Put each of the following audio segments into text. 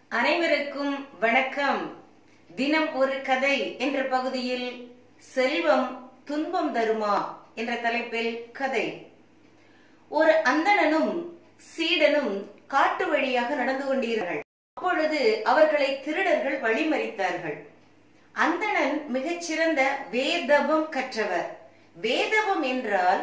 அனைவருக்கும் வணக்கம் தினம் ஒரு கதை என்ற பகுதியில் செல்வம் துன்பம் தருமா என்ற தலைப்பில் கதை ஒரு அந்தணனும் சீடனும் காட்டு வழியாக நடந்து கொண்டீர்கள் அப்பொழுது அவர்களை திருடர்கள் வழிமறித்தார்கள் அந்தணன் மிகச்சிறந்த வேதபம் கற்றவர் வேதபம் என்றால்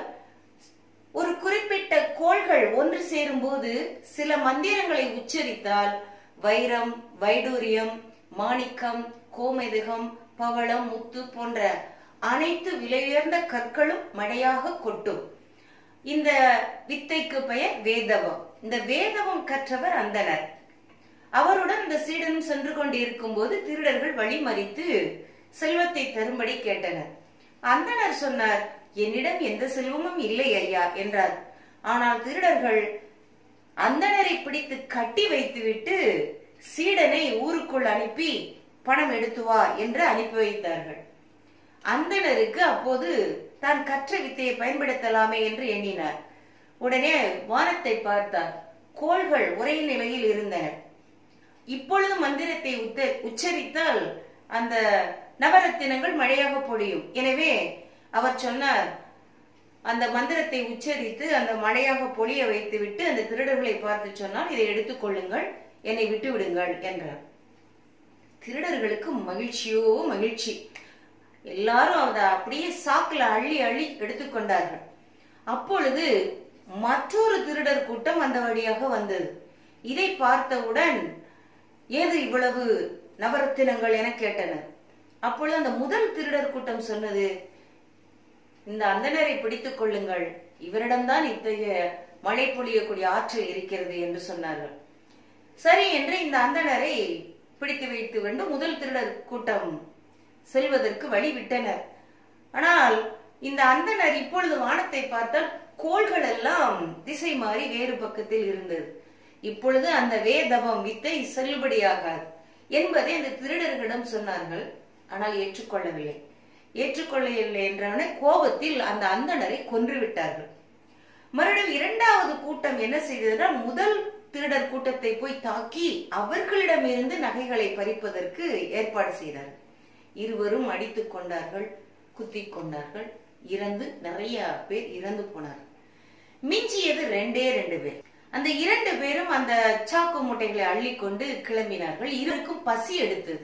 ஒரு குறிப்பிட்ட கோள்கள் ஒன்று சேரும்போது சில மந்திரங்களை உச்சரித்தால் வைரம் வைடூரியம் மாணிக்கம் கோமெதுகம் பவளம் முத்து போன்ற அனைத்து விலையுயர்ந்த கற்களும் மழையாக கொட்டும் இந்த வித்தைக்கு பெயர் வேதவம் இந்த வேதவம் கற்றவர் அந்தனர் அவருடன் இந்த சீடனும் சென்று கொண்டிருக்கும் போது திருடர்கள் வழிமறித்து செல்வத்தை தரும்படி கேட்டனர் அந்தனர் சொன்னார் என்னிடம் எந்த செல்வமும் இல்லை ஐயா என்றார் ஆனால் திருடர்கள் அந்தணரை பிடித்து கட்டி வைத்துவிட்டு சீடனை ஊருக்குள் அனுப்பி பணம் எடுத்து வா என்று அனுப்பி வைத்தார்கள் அந்தணருக்கு அப்போது தான் கற்ற வித்தையை பயன்படுத்தலாமே என்று எண்ணினார் உடனே வானத்தை பார்த்தார் கோள்கள் ஒரே நிலையில் இருந்தன இப்பொழுது மந்திரத்தை உத்த- உச்சரித்தால் அந்த நவரத்தினங்கள் மழையாக பொழியும் எனவே அவர் சொன்னார் அந்த மந்திரத்தை உச்சரித்து அந்த மழையாக பொழிய வைத்துவிட்டு அந்த திருடர்களை பார்த்து சொன்னால் இதை எடுத்துக்கொள்ளுங்கள் என்னை விட்டு விடுங்கள் என்றார் திருடர்களுக்கு மகிழ்ச்சியோ மகிழ்ச்சி எல்லாரும் அதை அப்படியே சாக்குல அள்ளி அள்ளி எடுத்துக்கொண்டார்கள் அப்பொழுது மற்றொரு திருடர் கூட்டம் அந்த வழியாக வந்தது இதை பார்த்தவுடன் ஏது இவ்வளவு நவரத்தினங்கள் என கேட்டனர் அப்பொழுது அந்த முதல் திருடர் கூட்டம் சொன்னது இந்த அந்தணரை பிடித்துக் கொள்ளுங்கள் இவரிடம்தான் இத்தகைய மழை பொழியக்கூடிய ஆற்றல் இருக்கிறது என்று சொன்னார்கள் சரி என்று இந்த அந்தணரை பிடித்து வைத்து கொண்டு முதல் திருடர் கூட்டம் செல்வதற்கு வழி விட்டனர் ஆனால் இந்த அந்தணர் இப்பொழுது வானத்தை பார்த்தால் கோள்கள் எல்லாம் திசை மாறி வேறு பக்கத்தில் இருந்தது இப்பொழுது அந்த வேதபம் வித்தை செல்லுபடியாகாது என்பதை அந்த திருடர்களிடம் சொன்னார்கள் ஆனால் ஏற்றுக்கொள்ளவில்லை ஏற்றுக்கொள்ளவில்லை என்றவன கோபத்தில் அந்த அந்தணரை கொன்று விட்டார்கள் மறுபடியும் இரண்டாவது கூட்டம் என்ன செய்ததுன்னா முதல் திருடர் கூட்டத்தை போய் தாக்கி அவர்களிடமிருந்து நகைகளை பறிப்பதற்கு ஏற்பாடு செய்தார்கள் இருவரும் அடித்துக் கொண்டார்கள் குத்திக் கொண்டார்கள் இறந்து நிறைய பேர் இறந்து போனார்கள் மிஞ்சியது ரெண்டே ரெண்டு பேர் அந்த இரண்டு பேரும் அந்த சாக்கு மூட்டைகளை அள்ளிக்கொண்டு கிளம்பினார்கள் இருவருக்கும் பசி எடுத்தது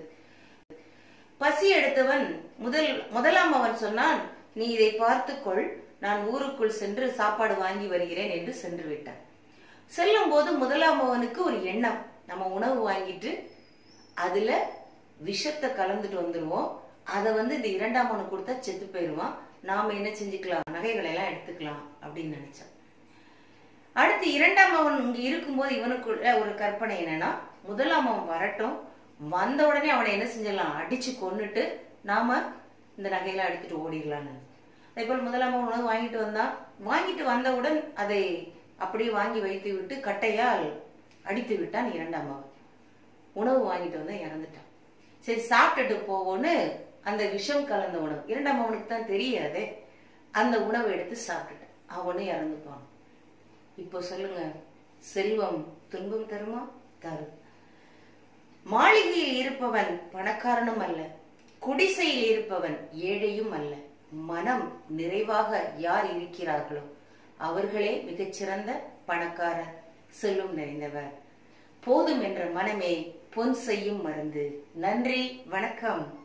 பசி எடுத்தவன் முதல் முதலாம் அவன் சொன்னான் நீ இதை பார்த்துக்கொள் நான் ஊருக்குள் சென்று சாப்பாடு வாங்கி வருகிறேன் என்று சென்று விட்டான் செல்லும் போது முதலாம் அவனுக்கு ஒரு எண்ணம் நம்ம உணவு வாங்கிட்டு அதுல விஷத்தை கலந்துட்டு வந்துருவோம் அதை வந்து இந்த இரண்டாம் அவனுக்கு கொடுத்தா செத்து போயிருவான் நாம என்ன செஞ்சுக்கலாம் நகைகளை எல்லாம் எடுத்துக்கலாம் அப்படின்னு நினைச்சான் அடுத்து இரண்டாம் அவன் இங்க இருக்கும்போது இவனுக்குள்ள ஒரு கற்பனை என்னன்னா முதலாம் அவன் வரட்டும் வந்த உடனே அவனை என்ன செஞ்சிடலாம் அடிச்சு கொன்னுட்டு நாம இந்த நகையெல்லாம் எடுத்துட்டு ஓடிடலாம்னு அதே போல் முதலாம் அவன் உணவு வாங்கிட்டு வந்தான் வாங்கிட்டு வந்தவுடன் அதை அப்படியே வாங்கி வைத்து விட்டு கட்டையால் அடித்து விட்டான் இரண்டாம் அவன் உணவு வாங்கிட்டு வந்து இறந்துட்டான் சரி சாப்பிட்டுட்டு போவோன்னு அந்த விஷம் கலந்த உணவு இரண்டாம் அவனுக்கு தான் தெரியாதே அந்த உணவை எடுத்து சாப்பிட்டுட்டான் அவனும் இறந்து போனான் இப்போ சொல்லுங்க செல்வம் துன்பம் தருமா தரும் மாளிகையில் இருப்பவன் பணக்காரனும் அல்ல குடிசையில் இருப்பவன் ஏழையும் அல்ல மனம் நிறைவாக யார் இருக்கிறார்களோ அவர்களே மிகச்சிறந்த பணக்காரர் செல்வம் நிறைந்தவர் போதும் என்ற மனமே பொன் செய்யும் மருந்து நன்றி வணக்கம்